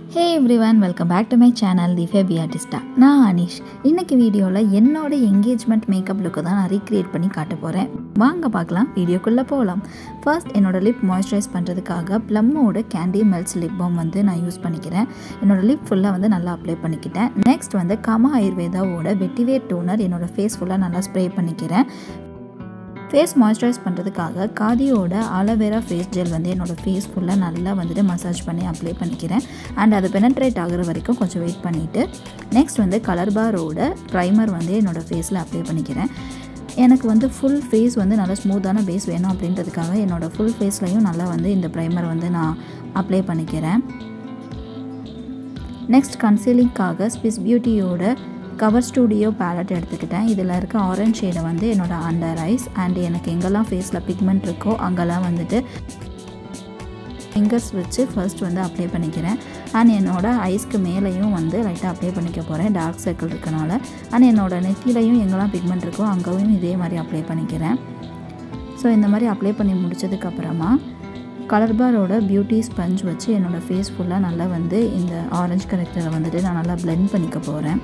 hey everyone welcome back to my channel the Faby Artista நான் அனிஷ் இன்னைக்கு வீடியோவில் என்னோட என்கேஜ்மெண்ட் மேக்கப் லுக்கு தான் நான் ரீக்ரியேட் பண்ணி காட்ட போகிறேன் வாங்க பார்க்கலாம் வீடியோக்குள்ளே போகலாம் ஃபர்ஸ்ட் என்னோட லிப் மாய்ஸ்சரைஸ் பண்ணுறதுக்காக ப்ளம்மோட கேண்டி மெல்ஸ் லிப் பாம் வந்து நான் யூஸ் பண்ணிக்கிறேன் என்னோட லிப் ஃபுல்லாக வந்து நல்லா அப்ளை பண்ணிக்கிட்டேன் நெக்ஸ்ட் வந்து கமா ஆயுர்வேதாவோட வெட்டிவேர் டோனர் என்னோட ஃபேஸ் ஃபுல்லாக நல்லா ஸ்ப்ரே பண்ணிக்கிறேன் ஃபேஸ் மாய்ஸ்சரைஸ் பண்ணுறதுக்காக காதியோட ஆலோவேரா ஃபேஸ் ஜெல் வந்து என்னோடய ஃபேஸ் ஃபுல்லாக நல்லா வந்துட்டு மசாஜ் பண்ணி அப்ளை பண்ணிக்கிறேன் அண்ட் அது பெனட்ரேட் ஆகிற வரைக்கும் கொஞ்சம் வெயிட் பண்ணிவிட்டு நெக்ஸ்ட் வந்து கலர் பாரோட ப்ரைமர் வந்து என்னோடய ஃபேஸில் அப்ளை பண்ணிக்கிறேன் எனக்கு வந்து ஃபுல் ஃபேஸ் வந்து நல்லா ஸ்மூத்தான பேஸ் வேணும் அப்படின்றதுக்காக என்னோடய ஃபுல் ஃபேஸ்லையும் நல்லா வந்து இந்த ப்ரைமர் வந்து நான் அப்ளை பண்ணிக்கிறேன் நெக்ஸ்ட் கன்சீலிங்காக ஸ்பிஸ் பியூட்டியோட கவர் ஸ்டூடியோ பேலட் எடுத்துக்கிட்டேன் இதில் இருக்க ஆரஞ்ச் ஷேடை வந்து என்னோடய அண்டர் ஐஸ் அண்ட் எனக்கு எங்கெல்லாம் ஃபேஸில் பிக்மெண்ட் இருக்கோ அங்கெல்லாம் வந்துட்டு ஃபிங்கர்ஸ் வச்சு ஃபர்ஸ்ட் வந்து அப்ளை பண்ணிக்கிறேன் அண்ட் என்னோடய ஐஸ்க்கு மேலேயும் வந்து லைட்டாக அப்ளை பண்ணிக்க போகிறேன் டார்க் சர்க்கிள் இருக்கனால அண்ட் என்னோடய நெத்திலையும் எங்கெல்லாம் பிக்மெண்ட் இருக்கோ அங்கேயும் இதே மாதிரி அப்ளை பண்ணிக்கிறேன் ஸோ இந்த மாதிரி அப்ளை பண்ணி முடிச்சதுக்கப்புறமா கலர் பாரோட பியூட்டி ஸ்பஞ்ச் வச்சு என்னோடய ஃபேஸ் ஃபுல்லாக நல்லா வந்து இந்த ஆரஞ்ச் கரெக்டரை வந்துட்டு நான் நல்லா பிளெண்ட் பண்ணிக்க போகிறேன்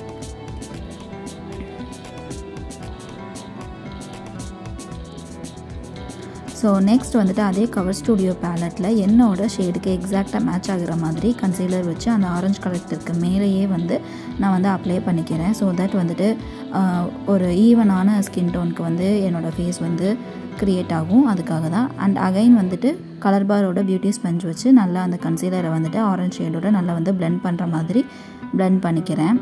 ஸோ நெக்ஸ்ட் வந்துட்டு அதே கவர் ஸ்டூடியோ பேலட்டில் என்னோட ஷேடுக்கு எக்ஸாக்டாக மேட்ச் ஆகிற மாதிரி கன்சீலர் வச்சு அந்த ஆரஞ்ச் கலருக்கு மேலேயே வந்து நான் வந்து அப்ளை பண்ணிக்கிறேன் ஸோ தட் வந்துட்டு ஒரு ஈவனான ஸ்கின் டோனுக்கு வந்து என்னோடய ஃபேஸ் வந்து க்ரியேட் ஆகும் அதுக்காக தான் அண்ட் அகைன் வந்துட்டு கலர் பாரோட பியூட்டி ஸ்பஞ்ச் வச்சு நல்லா அந்த கன்சீலரை வந்துட்டு ஆரஞ்ச் ஷேடோட நல்லா வந்து பிளெண்ட் பண்ணுற மாதிரி பிளெண்ட் பண்ணிக்கிறேன்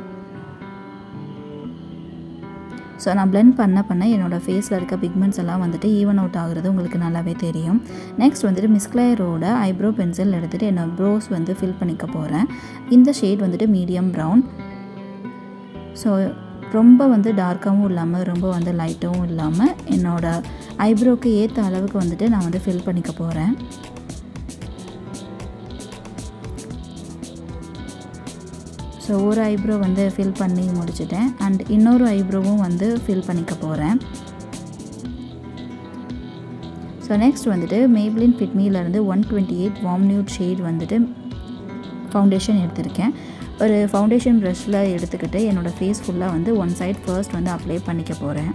ஸோ நான் பிளெண்ட் பண்ண பண்ண என்னோடய ஃபேஸில் இருக்க பிக்மெண்ட்ஸ் எல்லாம் வந்துட்டு ஈவன் அவுட் ஆகுறது உங்களுக்கு நல்லாவே தெரியும் நெக்ஸ்ட் வந்துட்டு மிஸ்க்ளையரோட ஐப்ரோ பென்சில் எடுத்துகிட்டு என்னோடய ப்ரோஸ் வந்து ஃபில் பண்ணிக்க போகிறேன் இந்த ஷேட் வந்துட்டு மீடியம் ப்ரௌன் ஸோ ரொம்ப வந்து டார்க்காகவும் இல்லாமல் ரொம்ப வந்து லைட்டாகவும் இல்லாமல் என்னோடய ஐப்ரோக்கு ஏற்ற அளவுக்கு வந்துட்டு நான் வந்து ஃபில் பண்ணிக்க போகிறேன் ஸோ ஒரு ஐப்ரோ வந்து ஃபில் பண்ணி முடிச்சிட்டேன் அண்ட் இன்னொரு ஐப்ரோவும் வந்து ஃபில் பண்ணிக்க போகிறேன் ஸோ நெக்ஸ்ட் வந்துட்டு மேப்ளின் ஃபிட்மியிலேருந்து one twenty eight warm nude shade வந்துட்டு ஃபவுண்டேஷன் எடுத்திருக்கேன் ஒரு ஃபவுண்டேஷன் ப்ரஷில் எடுத்துக்கிட்டு என்னோடய ஃபேஸ் ஃபுல்லாக வந்து ஒன் சைட் ஃபர்ஸ்ட் வந்து அப்ளை பண்ணிக்க போகிறேன்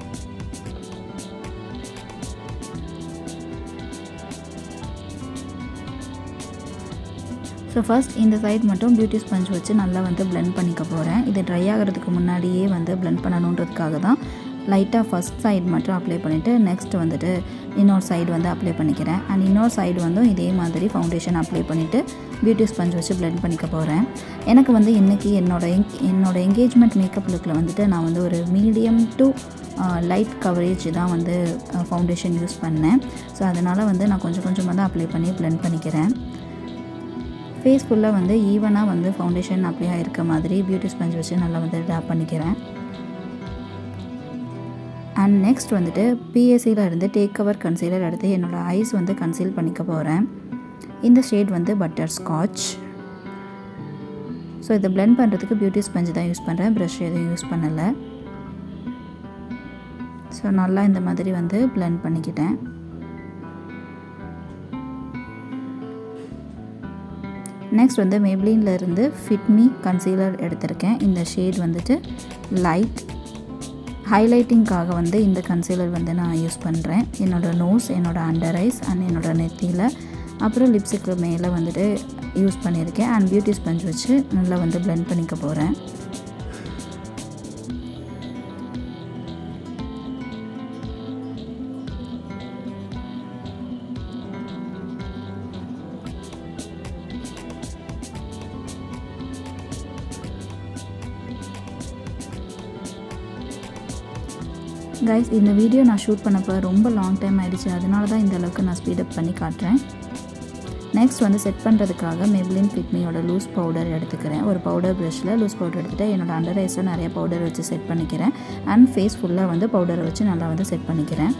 ஸோ ஃபஸ்ட் இந்த சைட் மட்டும் பியூட்டி ஸ்பஞ்ச் வச்சு நல்லா வந்து பிளெண்ட் பண்ணிக்க போகிறேன் இது ட்ரை ஆகிறதுக்கு முன்னாடியே வந்து பிளெண்ட் பண்ணணுன்றதுக்காக தான் லைட்டாக ஃபஸ்ட் சைடு மட்டும் அப்ளை பண்ணிவிட்டு நெக்ஸ்ட் வந்துட்டு இன்னொரு சைடு வந்து அப்ளை பண்ணிக்கிறேன் அண்ட் இன்னொரு சைடு வந்து இதே மாதிரி ஃபவுண்டேஷன் அப்ளை பண்ணிவிட்டு பியூட்டி ஸ்பஞ்ச் வச்சு பிளெண்ட் பண்ணிக்க போகிறேன் எனக்கு வந்து இன்றைக்கி என்னோட என்னோடய என்கேஜ்மெண்ட் மேக்கப் லுக்கில் வந்துட்டு நான் வந்து ஒரு மீடியம் டு லைட் கவரேஜ் தான் வந்து ஃபவுண்டேஷன் யூஸ் பண்ணேன் ஸோ அதனால் வந்து நான் கொஞ்சம் கொஞ்சமாக தான் அப்ளை பண்ணி பிளெண்ட் பண்ணிக்கிறேன் ஃபேஸ் ஃபுல்லாக வந்து ஈவனாக வந்து ஃபவுண்டேஷன் அப்படியே இருக்க மாதிரி பியூட்டி ஸ்பஞ்ச் வச்சு நல்லா வந்து டேப் பண்ணிக்கிறேன் அண்ட் நெக்ஸ்ட் வந்துட்டு பிஎஸ்சியில் இருந்து டேக் கவர் கன்சீலர் எடுத்து என்னோடய ஐஸ் வந்து கன்சீல் பண்ணிக்க போகிறேன் இந்த ஷேட் வந்து பட்டர் ஸ்காட்ச் ஸோ இதை பிளெண்ட் பண்ணுறதுக்கு பியூட்டி ஸ்பஞ்ச் தான் யூஸ் பண்ணுறேன் ப்ரஷ் எதுவும் யூஸ் பண்ணலை ஸோ நல்லா இந்த மாதிரி வந்து பிளெண்ட் பண்ணிக்கிட்டேன் நெக்ஸ்ட் வந்து மேப்ளின்ல இருந்து ஃபிட்மி கன்சீலர் எடுத்திருக்கேன் இந்த ஷேட் வந்துட்டு லைட் ஹைலைட்டிங்காக வந்து இந்த கன்சீலர் வந்து நான் யூஸ் பண்ணுறேன் என்னோடய நோஸ் என்னோடய அண்டர் ஐஸ் அண்ட் என்னோடய நெத்தியில் அப்புறம் லிப்ஸுக்கு மேலே வந்துட்டு யூஸ் பண்ணியிருக்கேன் அண்ட் பியூட்டி ஸ்பஞ்ச் வச்சு நல்லா வந்து பிளெண்ட் பண்ணிக்க போகிறேன் கைஸ் இந்த வீடியோ நான் ஷூட் பண்ணப்போ ரொம்ப லாங் டைம் ஆகிடுச்சு அதனால தான் இந்த அளவுக்கு நான் ஸ்பீடப் பண்ணி காட்டுறேன் நெக்ஸ்ட் வந்து செட் பண்ணுறதுக்காக மெப்ளின் ஃபிட்மியோட லூஸ் பவுடர் எடுத்துக்கிறேன் ஒரு பவுடர் ப்ரஷில் லூஸ் பவுடர் எடுத்துகிட்டு என்னோடய அண்டர் ஐஸில் நிறைய பவுடர் வச்சு செட் பண்ணிக்கிறேன் அண்ட் ஃபேஸ் ஃபுல்லாக வந்து பவுடரை வச்சு நல்லா வந்து செட் பண்ணிக்கிறேன்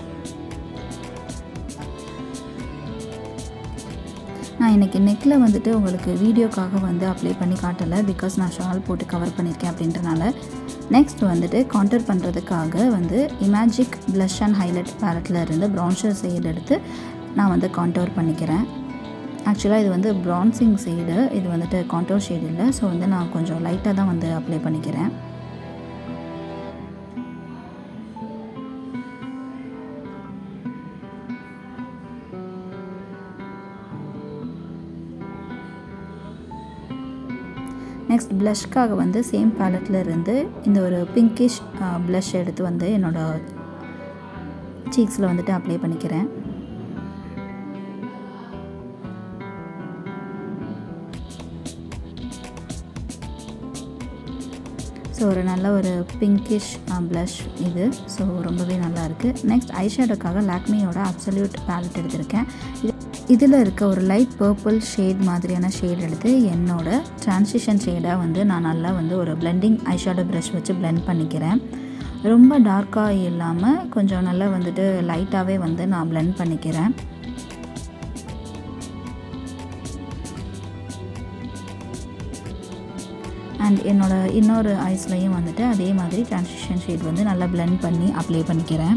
நான் இன்றைக்கி நெக்கில் வந்துட்டு உங்களுக்கு வீடியோக்காக வந்து அப்ளை பண்ணி காட்டலை பிகாஸ் நான் ஷால் போட்டு கவர் பண்ணியிருக்கேன் அப்படின்றனால நெக்ஸ்ட் வந்துட்டு கான்டர் பண்ணுறதுக்காக வந்து இமேஜிக் ப்ளஷ் அண்ட் ஹைலைட் பேலட்டில் இருந்து ப்ரௌன்ஷர் ஷேட் எடுத்து நான் வந்து கான்டோர் பண்ணிக்கிறேன் ஆக்சுவலாக இது வந்து ப்ரான்சிங் ஷேடு இது வந்துட்டு கான்டோர் ஷேடு இல்லை ஸோ வந்து நான் கொஞ்சம் லைட்டாக தான் வந்து அப்ளை பண்ணிக்கிறேன் நெக்ஸ்ட் ப்ளஷ்க்காக வந்து சேம் பேலட்டில் இருந்து இந்த ஒரு பிங்கிஷ் ப்ளஷ் எடுத்து வந்து என்னோடய சீக்ஸில் வந்துட்டு அப்ளை பண்ணிக்கிறேன் ஸோ ஒரு நல்ல ஒரு பிங்கிஷ் ப்ளஷ் இது ஸோ ரொம்பவே நல்லா இருக்குது நெக்ஸ்ட் ஐஷேடோக்காக லாக்மியோட அப்சல்யூட் பேலட் எடுத்திருக்கேன் இது இதில் இருக்க ஒரு லைட் பர்பிள் ஷேட் மாதிரியான ஷேட் எடுத்து என்னோட ட்ரான்சிஷன் ஷேடாக வந்து நான் நல்லா வந்து ஒரு பிளெண்டிங் ஐஷேடோ ப்ரஷ் வச்சு பிளெண்ட் பண்ணிக்கிறேன் ரொம்ப டார்க்காக இல்லாமல் கொஞ்சம் நல்லா வந்துட்டு லைட்டாகவே வந்து நான் பிளெண்ட் பண்ணிக்கிறேன் அண்ட் என்னோட இன்னொரு ஐஸ்லையும் வந்துட்டு அதே மாதிரி ட்ரான்சிஷன் ஷேட் வந்து நல்லா பிளெண்ட் பண்ணி அப்ளை பண்ணிக்கிறேன்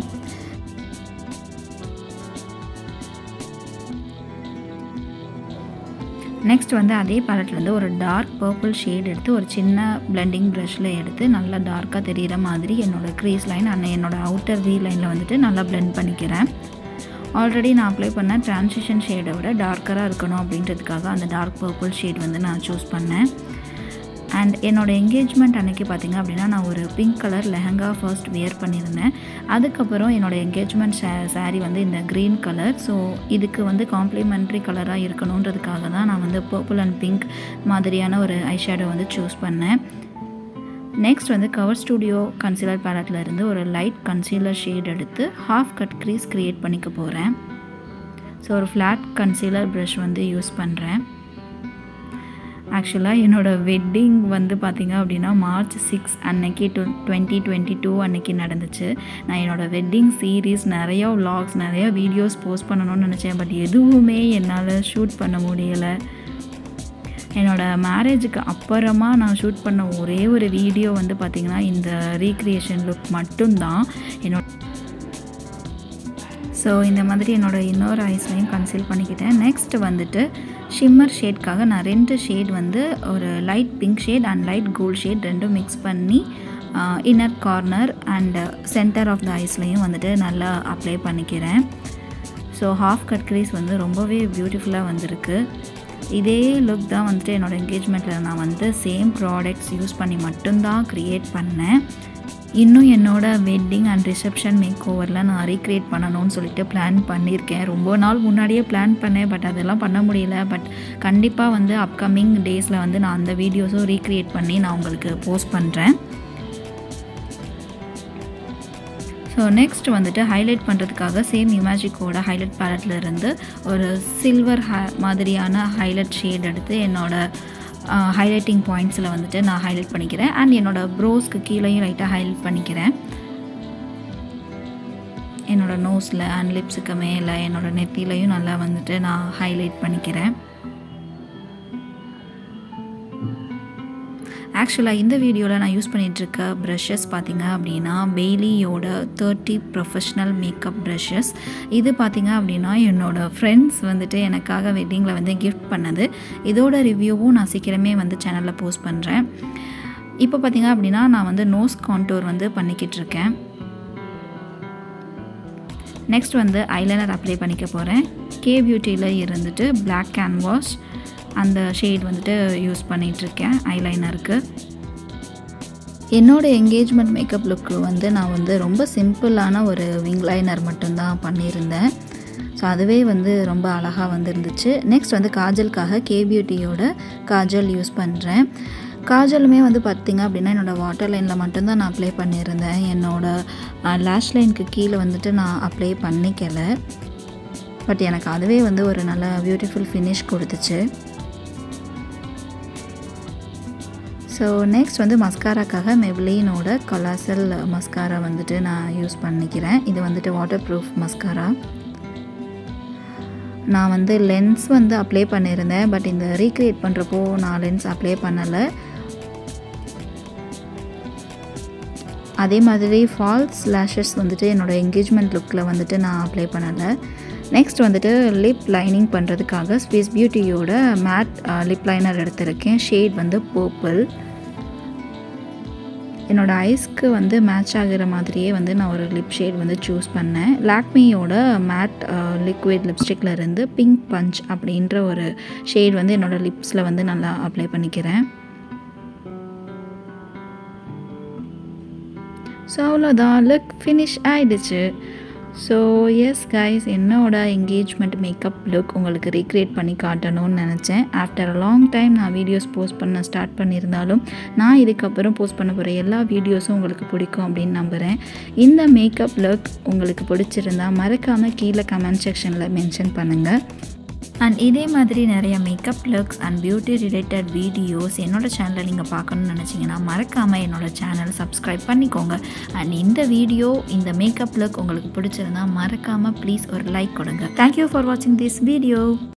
நெக்ஸ்ட் வந்து அதே பேலட்லேருந்து ஒரு டார்க் பர்பிள் ஷேட் எடுத்து ஒரு சின்ன பிளெண்டிங் ப்ரஷில் எடுத்து நல்லா டார்க்காக தெரிகிற மாதிரி என்னோடய க்ரீஸ் லைன் அண்ட் என்னோடய அவுட்டர் வீ லைனில் வந்துட்டு நல்லா பிளெண்ட் பண்ணிக்கிறேன் ஆல்ரெடி நான் அப்ளை பண்ண ட்ரான்சிஷன் ஷேடை விட டார்க்கராக இருக்கணும் அப்படின்றதுக்காக அந்த டார்க் பர்பிள் ஷேட் வந்து நான் சூஸ் பண்ணேன் அண்ட் என்னோடய என்கேஜ்மெண்ட் அன்றைக்கி பார்த்திங்க அப்படின்னா நான் ஒரு pink colour lehenga first wear பண்ணியிருந்தேன் அதுக்கப்புறம் என்னோடய என்கேஜ்மெண்ட் சே சாரீ வந்து இந்த க்ரீன் கலர் ஸோ இதுக்கு வந்து காம்ப்ளிமெண்ட்ரி கலராக இருக்கணுன்றதுக்காக தான் நான் வந்து பர்பிள் அண்ட் பிங்க் மாதிரியான ஒரு ஐஷேடோ வந்து சூஸ் பண்ணேன் நெக்ஸ்ட் வந்து கவர் ஸ்டூடியோ கன்சீலர் பேலட்டில் இருந்து ஒரு லைட் கன்சீலர் ஷேட் எடுத்து ஹாஃப் கட் க்ரீஸ் க்ரியேட் பண்ணிக்க போகிறேன் ஸோ ஒரு ஃப்ளாட் கன்சீலர் ப்ரஷ் வந்து யூஸ் பண்ணுறேன் ஆக்சுவலாக என்னோடய வெட்டிங் வந்து பார்த்திங்க அப்படின்னா மார்ச் சிக்ஸ் அன்னைக்கு டு டுவெண்ட்டி டுவெண்ட்டி டூ அன்னைக்கு நடந்துச்சு நான் என்னோடய வெட்டிங் சீரீஸ் நிறையா விலாக்ஸ் நிறையா வீடியோஸ் போஸ்ட் பண்ணணும்னு நினச்சேன் பட் எதுவுமே என்னால் ஷூட் பண்ண முடியலை என்னோடய மேரேஜுக்கு அப்புறமா நான் ஷூட் பண்ண ஒரே ஒரு வீடியோ வந்து பார்த்திங்கன்னா இந்த ரீக்ரியேஷன் லுக் மட்டும்தான் என்னோட ஸோ இந்த மாதிரி என்னோடய இன்னொரு ஐஸ்லையும் கன்சீல் பண்ணிக்கிட்டேன் நெக்ஸ்ட் வந்துட்டு ஷிம்மர் ஷேட்காக நான் ரெண்டு ஷேட் வந்து ஒரு light pink shade and light gold shade ரெண்டும் மிக்ஸ் பண்ணி inner corner and centre of the ஐஸ்லையும் வந்துட்டு நல்லா அப்ளை பண்ணிக்கிறேன் ஸோ ஹாஃப் கட் க்ரீஸ் வந்து ரொம்பவே பியூட்டிஃபுல்லாக வந்திருக்கு இதே லுக் தான் வந்துட்டு என்னோடய என்கேஜ்மெண்ட்டில் நான் வந்து சேம் ப்ராடக்ட்ஸ் யூஸ் பண்ணி மட்டும்தான் க்ரியேட் பண்ணேன் இன்னும் என்னோடய வெட்டிங் அண்ட் ரிசப்ஷன் மேக் ஓவரில் நான் ரீக்ரியேட் பண்ணணும்னு சொல்லிட்டு பிளான் பண்ணியிருக்கேன் ரொம்ப நாள் முன்னாடியே பிளான் பண்ணேன் பட் அதெல்லாம் பண்ண முடியல பட் கண்டிப்பாக வந்து அப்கமிங் டேஸில் வந்து நான் அந்த வீடியோஸும் ரீக்ரியேட் பண்ணி நான் உங்களுக்கு போஸ்ட் பண்ணுறேன் ஸோ நெக்ஸ்ட் வந்துட்டு ஹைலைட் பண்ணுறதுக்காக சேம் இமேஜிக்கோட ஹைலைட் பேலட்டில் இருந்து ஒரு சில்வர் ஹ மாதிரியான ஹைலைட் ஷேட் எடுத்து என்னோடய ஹைலைட்டிங் பாயிண்ட்ஸில் வந்துட்டு நான் ஹைலைட் பண்ணிக்கிறேன் அண்ட் என்னோடய ப்ரோஸ்க்கு கீழேயும் லைட்டாக ஹைலைட் பண்ணிக்கிறேன் என்னோடய நோஸில் அண்ட் லிப்ஸுக்கு மேலே என்னோடய நெத்திலையும் நல்லா வந்துட்டு நான் ஹைலைட் பண்ணிக்கிறேன் ஆக்சுவலாக இந்த வீடியோவில் நான் யூஸ் பண்ணிகிட்ருக்க ப்ரஷஸ் பார்த்திங்க அப்படின்னா பெய்லியோட தேர்ட்டி ப்ரொஃபஷ்னல் மேக்கப் ப்ரஷஸ் இது பார்த்திங்க அப்படின்னா என்னோடய ஃப்ரெண்ட்ஸ் வந்துட்டு எனக்காக வெட்டிங்கில் வந்து கிஃப்ட் பண்ணது இதோட ரிவ்யூவும் நான் சீக்கிரமே வந்து சேனலில் போஸ்ட் பண்ணுறேன் இப்போ பார்த்திங்க அப்படின்னா நான் வந்து நோஸ் கான்டோர் வந்து பண்ணிக்கிட்டு இருக்கேன் நெக்ஸ்ட் வந்து ஐலைனர் அப்ளை பண்ணிக்க போகிறேன் கே பியூட்டியில் இருந்துட்டு பிளாக் கேன்வாஸ் அந்த ஷேட் வந்துட்டு யூஸ் பண்ணிகிட்ருக்கேன் ஐலைனருக்கு என்னோடய என்கேஜ்மெண்ட் மேக்கப் லுக்கு வந்து நான் வந்து ரொம்ப சிம்பிளான ஒரு விங் லைனர் மட்டும்தான் பண்ணியிருந்தேன் ஸோ அதுவே வந்து ரொம்ப அழகாக வந்துருந்துச்சு நெக்ஸ்ட் வந்து காஜலுக்காக கே பியூட்டியோட காஜல் யூஸ் பண்ணுறேன் காஜலுமே வந்து பார்த்திங்க அப்படின்னா என்னோடய வாட்டர் லைனில் மட்டும்தான் நான் அப்ளை பண்ணியிருந்தேன் என்னோடய லேஷ் லைனுக்கு கீழே வந்துட்டு நான் அப்ளை பண்ணிக்கலை பட் எனக்கு அதுவே வந்து ஒரு நல்ல பியூட்டிஃபுல் ஃபினிஷ் கொடுத்துச்சு ஸோ நெக்ஸ்ட் வந்து மஸ்காராக்காக மெவ்லினோட கொலாசல் மஸ்காரா வந்துட்டு நான் யூஸ் பண்ணிக்கிறேன் இது வந்துட்டு வாட்டர் ப்ரூஃப் மஸ்காரா நான் வந்து லென்ஸ் வந்து அப்ளை பண்ணியிருந்தேன் பட் இந்த ரீக்ரியேட் பண்ணுறப்போ நான் லென்ஸ் அப்ளை பண்ணலை அதே மாதிரி ஃபால்ஸ் லேஷஸ் வந்துட்டு என்னோடய என்கேஜ்மெண்ட் லுக்கில் வந்துட்டு நான் அப்ளை பண்ணலை நெக்ஸ்ட் வந்துட்டு லிப் லைனிங் பண்ணுறதுக்காக ஸ்விஸ் பியூட்டியோட மேட் லிப் லைனர் எடுத்திருக்கேன் ஷேட் வந்து பர்பிள் என்னோடய ஐஸ்க்கு வந்து மேட்ச் ஆகிற மாதிரியே வந்து நான் ஒரு லிப் ஷேட் வந்து சூஸ் பண்ணேன் லாக்மியோட மேட் லிக்விட் லிப்ஸ்டிக்கில் இருந்து பிங்க் பஞ்ச் அப்படின்ற ஒரு ஷேட் வந்து என்னோடய லிப்ஸில் வந்து நல்லா அப்ளை பண்ணிக்கிறேன் ஸோ அவ்வளோதான் லுக் ஃபினிஷ் ஆகிடுச்சு ஸோ எஸ் கைஸ் என்னோட என்கேஜ்மெண்ட் மேக்கப் லுக் உங்களுக்கு ரீக்ரியேட் பண்ணி காட்டணும்னு நினச்சேன் ஆஃப்டர் அ லாங் டைம் நான் வீடியோஸ் போஸ்ட் பண்ண ஸ்டார்ட் பண்ணியிருந்தாலும் நான் இதுக்கப்புறம் போஸ்ட் பண்ண போகிற எல்லா வீடியோஸும் உங்களுக்கு பிடிக்கும் அப்படின்னு நம்புகிறேன் இந்த மேக்கப் லுக் உங்களுக்கு பிடிச்சிருந்தா மறக்காமல் கீழே கமெண்ட் செக்ஷனில் மென்ஷன் பண்ணுங்கள் அண்ட் இதே மாதிரி நிறைய makeup looks and beauty related videos என்னோட சேனலில் நீங்கள் பார்க்கணுன்னு நினச்சிங்கன்னா மறக்காமல் என்னோட சேனல் சப்ஸ்கிரைப் பண்ணிக்கோங்க அண்ட் இந்த வீடியோ இந்த மேக்கப் லுக் உங்களுக்கு பிடிச்சிருந்தா மறக்காமல் ப்ளீஸ் ஒரு லைக் கொடுங்க தேங்க்யூ ஃபார் வாட்சிங் திஸ் வீடியோ